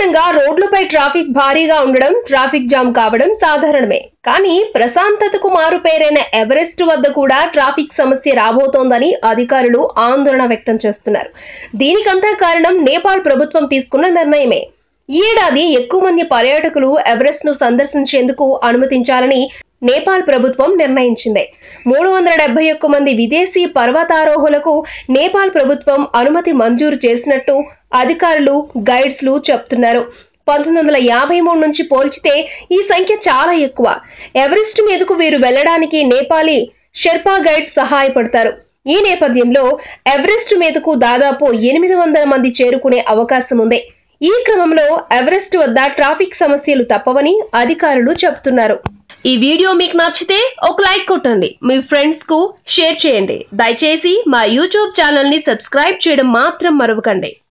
సాధారణంగా రోడ్లపై ట్రాఫిక్ భారీగా ఉండడం ట్రాఫిక్ జామ్ కావడం సాధారణమే కానీ ప్రశాంతతకు మారుపేరైన ఎవరెస్ట్ వద్ద కూడా ట్రాఫిక్ సమస్య రాబోతోందని అధికారులు ఆందోళన వ్యక్తం చేస్తున్నారు దీనికంతా కారణం నేపాల్ ప్రభుత్వం తీసుకున్న నిర్ణయమే ఈ ఏడాది ఎక్కువ మంది పర్యాటకులు ఎవరెస్ట్ ను సందర్శించేందుకు అనుమతించాలని నేపాల్ ప్రభుత్వం నిర్ణయించింది మూడు వందల డెబ్బై ఒక్క మంది విదేశీ పర్వతారోహులకు నేపాల్ ప్రభుత్వం అనుమతి మంజూరు చేసినట్టు అధికారులు గైడ్స్లు చెప్తున్నారు పంతొమ్మిది వందల యాభై మూడు నుంచి పోల్చితే ఈ సంఖ్య చాలా ఎక్కువ ఎవరెస్ట్ మీదకు వీరు వెళ్లడానికి నేపాలీ షెర్పా గైడ్స్ సహాయపడతారు ఈ నేపథ్యంలో ఎవరెస్ట్ మీదకు దాదాపు ఎనిమిది వందల మంది చేరుకునే అవకాశం ఉంది ఈ క్రమంలో ఎవరెస్ట్ వద్ద ట్రాఫిక్ సమస్యలు తప్పవని అధికారులు చెబుతున్నారు ఈ వీడియో మీకు నచ్చితే ఒక లైక్ కొట్టండి మీ ఫ్రెండ్స్ కు షేర్ చేయండి దయచేసి మా యూట్యూబ్ ఛానల్ ని సబ్స్క్రైబ్ చేయడం మాత్రం మరవకండి